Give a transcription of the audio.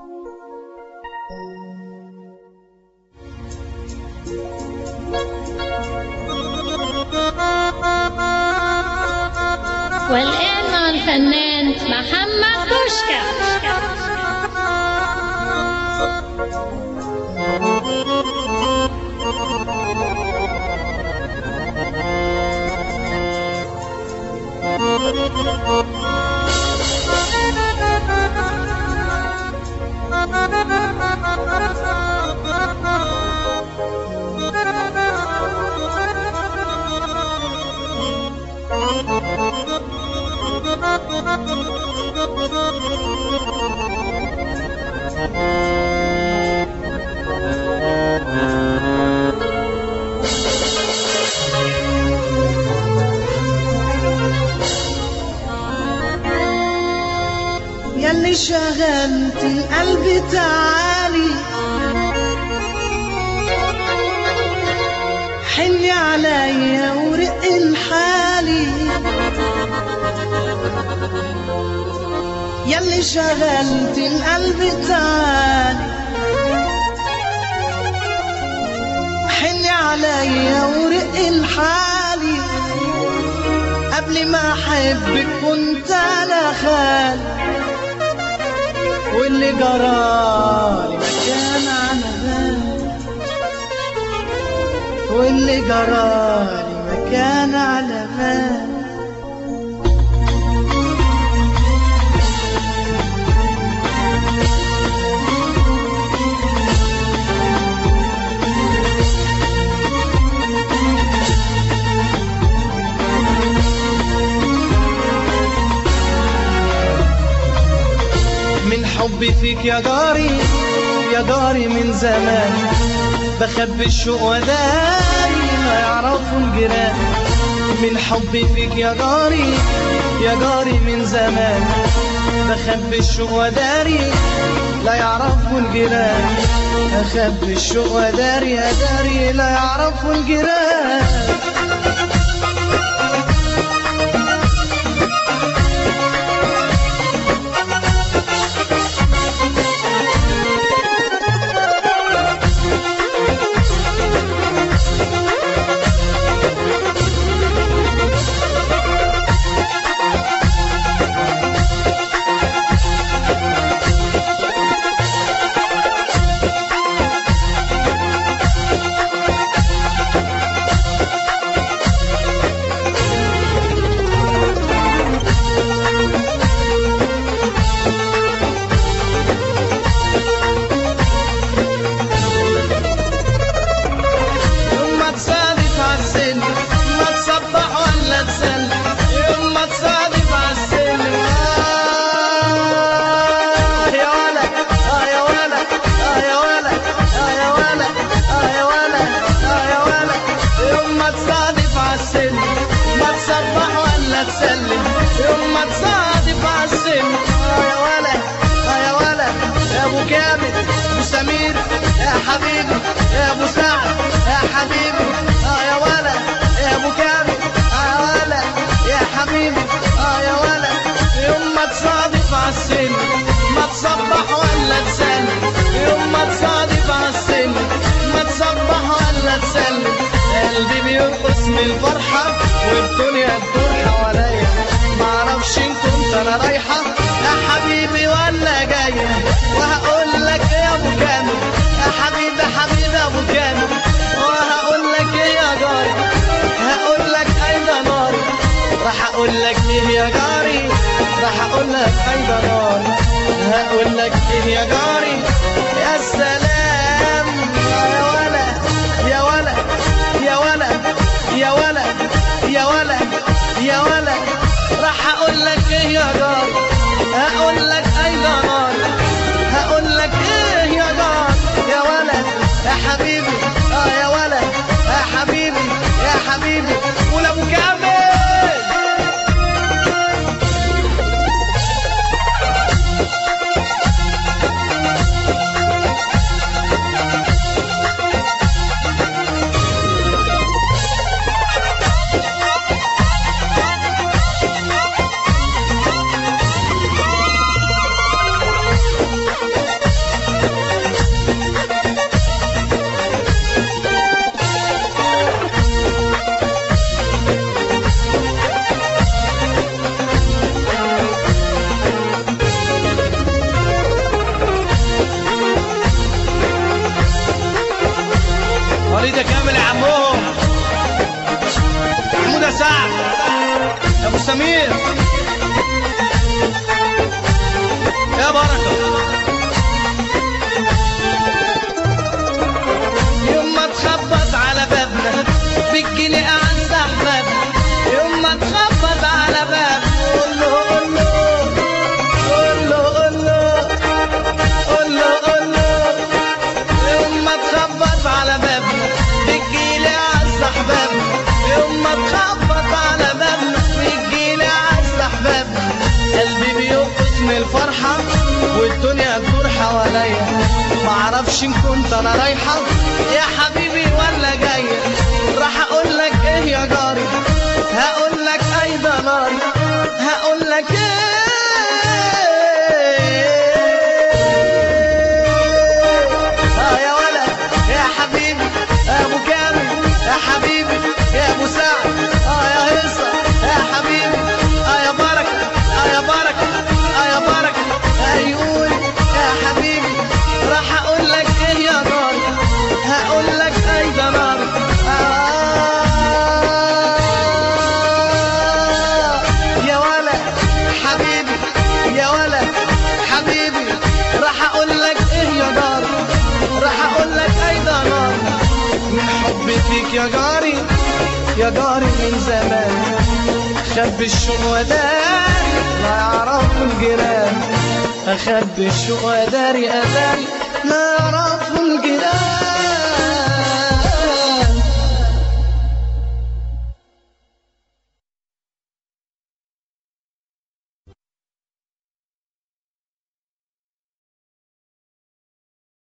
والآن مع الفنان محمد كشكة ياللي شغلت القلب تعالي حني عليا ورق الحالي ياللي شغلت القلب تعالي حني عليا ورق الحالي قبل ما احبك كنت انا خالي واللي جرالي ما كان على بالي واللي جرالي ما كان على بالي من حبي فيك يا جاري يا جاري من زمان بخبي الشوق وداري ما يعرفوا الجيران من حبي فيك يا جاري يا جاري من زمان بخبي الشوق وداري لا يعرفوا الجيران أخبي الشوق وداري يا داري لا يعرفوا الجيران يوم ما تصادف عالسن ما تصبح ولا تسل يوم ما تصادف عالسن آه يا ولد آه يا ولد آه يا ولد آه يا ولد آه يا ولد آه يا ولد يوم ما تصادف عالسن ما تصبح ولا تسلم يوم ما تصادف عالسن آه يا ولد آه يا ولد يا ابو كامل ابو سمير يا حبيبي يا ابو سعد يا حبيبي اه يا ولد يا ابو كامل اه يا ولد يا حبيبي اه يا ولد يوم ما تصادف عالسن ما تصبح ولا تسلم يوم ما تصادف عالسن ما تصبح ولا تسلم قلبي بيرقص من الفرحة والدنيا تدور حواليا معرفش ان كنت انا رايحة يا حبيبي ولا جاية وهقول لك يا ابو كامل يا حبيبي حبيبي ابو كامل وهقول لك ايه يا جاري هقول لك اين ناري راح اقول لك ايه يا جاري راح اقول لك اين ناري هقول لك ايه يا جاري يا سلام يا ولد يا ولد يا ولد يا ولد يا ولد يا ولد راح اقول لك ايه يا جاري هقول لك اين ناري هقول لك ايه يا جار يا ولد يا حبيبي اه يا ولد يا حبيبي يا حبيبي قول ابو كامل سمير يا بركة يوم ما تخبط على بابنا بتجيلي أعز أحبابنا يوم ما تخبط على بابنا قول له قول له قول له قول له قول له قول له يوم ما تخبط على بابنا بتجيلي أعز أحبابنا يوم ما تخبط على بابنا بتجيلي أعز أحبابنا قلبي بيرقص من الفرحة والدنيا تدور حواليا معرفش ان كنت انا رايحة يا حبيبي ولا جاية راح اقول لك ايه يا جاري هقول لك اي ده ناري هقول لك ايه اه يا ولد يا حبيبي يا ابو كامل يا حبيبي يا ابو سعد اه يا هيصة يا حبيبي اه يا بركة اه يا بركة اه يا بركة هيقول يا حبيبي راح اقول لك ايه يا نار هقول لك اي ده نار آه يا ولد حبيبي يا ولد حبيبي راح اقول لك ايه يا نار راح اقول لك اي ده نار من حبي فيك يا جاري يا جاري من زمان خبي الشوق وداري لا يعرفوا الجيران اخبي الشوق وداري اداري لا يعرفوا الجيران